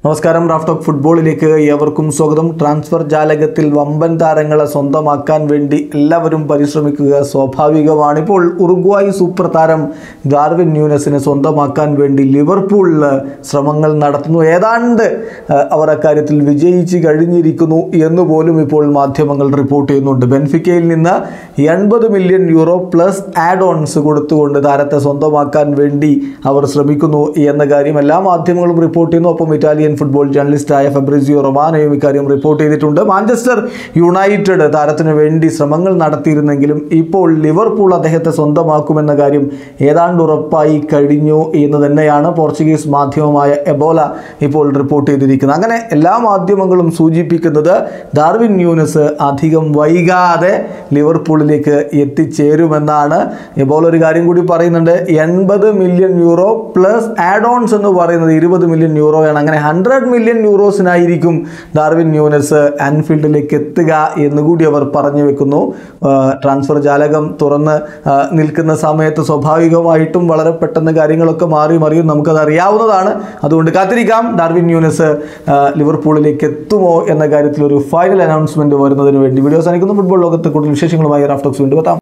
നമസ്കാരം Raf talk ഫുട്ബോളിലേക്ക് ഏവർക്കും സ്വാഗതം ട്രാൻസ്ഫർ ജാലകത്തിൽ വമ്പൻ താരങ്ങളെ സ്വന്തമാക്കാൻ വേണ്ടി എല്ലാവരും പരിശ്രമിക്കുക സ്വാഭാവികമാണ് ഇപ്പോൾ ഉറുഗ്വായി സൂപ്പർ താരം ഡാർവിൻ ന്യൂനസിനെ സ്വന്തമാക്കാൻ വേണ്ടി ലിവർപൂളിൽ ശ്രമങ്ങൾ നടത്തുന്നു ഏതാണ്ട് ആ, അവർ അക്കാര്യത്തിൽ വിജയിച്ച് കഴിഞ്ഞിരിക്കുന്നു എന്ന് പോലും ഇപ്പോൾ മാധ്യമങ്ങൾ റിപ്പോർട്ട് ചെയ്യുന്നുണ്ട് ബെൻഫിക്കയിൽ നിന്ന് എൺപത് million euro plus add ons കൊടുത്തുകൊണ്ട് താരത്തെ സ്വന്തമാക്കാൻ വേണ്ടി അവർ ശ്രമിക്കുന്നു എന്ന കാര്യം എല്ലാ മാധ്യമങ്ങളും റിപ്പോർട്ട് ചെയ്യുന്നു ഒപ്പം ഇറ്റാലിയൻ ഫുട്ബോൾ ജേർണലിസ്റ്റായ ഫെബ്രിസിയോ റൊമാനയും ഇക്കാര്യം റിപ്പോർട്ട് ചെയ്തിട്ടുണ്ട് മാഞ്ചസ്റ്റർ യുണൈറ്റഡ് താരത്തിന് വേണ്ടി ശ്രമങ്ങൾ നടത്തിയിരുന്നെങ്കിലും ഇപ്പോൾ ലിവർപൂൾ അദ്ദേഹത്തെ സ്വന്തമാക്കുമെന്ന കാര്യം ഏതാണ്ട് ഉറപ്പായി കഴിഞ്ഞു എന്ന് തന്നെയാണ് പോർച്ചുഗീസ് മാധ്യമമായ എബോല ഇപ്പോൾ റിപ്പോർട്ട് ചെയ്തിരിക്കുന്നത് അങ്ങനെ എല്ലാ മാധ്യമങ്ങളും സൂചിപ്പിക്കുന്നത് ഡാർവിൻ ന്യൂനസ് അധികം വൈകാതെ ലിവർപൂളിലേക്ക് എത്തിച്ചേരുമെന്നാണ് എബോല ഒരു കാര്യം കൂടി പറയുന്നുണ്ട് എൺപത് million euro plus add ons എന്ന് പറയുന്നത് ഇരുപത് മില്യൺ യൂറോയാണ് അങ്ങനെ ഹൺഡ്രഡ് മില്യൺ യൂറോസിനായിരിക്കും ഡാർവിൻ ന്യൂനസ് ആൻഫീൽഡിലേക്ക് എത്തുക എന്നുകൂടി അവർ പറഞ്ഞു വെക്കുന്നു ആ, ട്രാൻസ്ഫർ ജാലകം തുറന്ന് ആ, നിൽക്കുന്ന സമയത്ത് സ്വാഭാവികമായിട്ടും വളരെ പെട്ടെന്ന് കാര്യങ്ങളൊക്കെ മാറി മറിയും നമുക്കത് അറിയാവുന്നതാണ് അതുകൊണ്ട് കാത്തിരിക്കാം ഡാർവിൻ ന്യൂനസ് ആ, ലിവർപൂളിലേക്ക് എത്തുമോ എന്ന കാര്യത്തിൽ ഒരു ഫൈനൽ അനൗൺസ്മെന്റ് വരുന്നതിന് വേണ്ടി വീഡിയോ സാധിക്കുന്നു ഫുട്ബോൾ ലോകത്ത് കൂടുതൽ വിശേഷങ്ങളുമായി റാഫ്റ്റോക്സ് വീണ്ടും എത്താം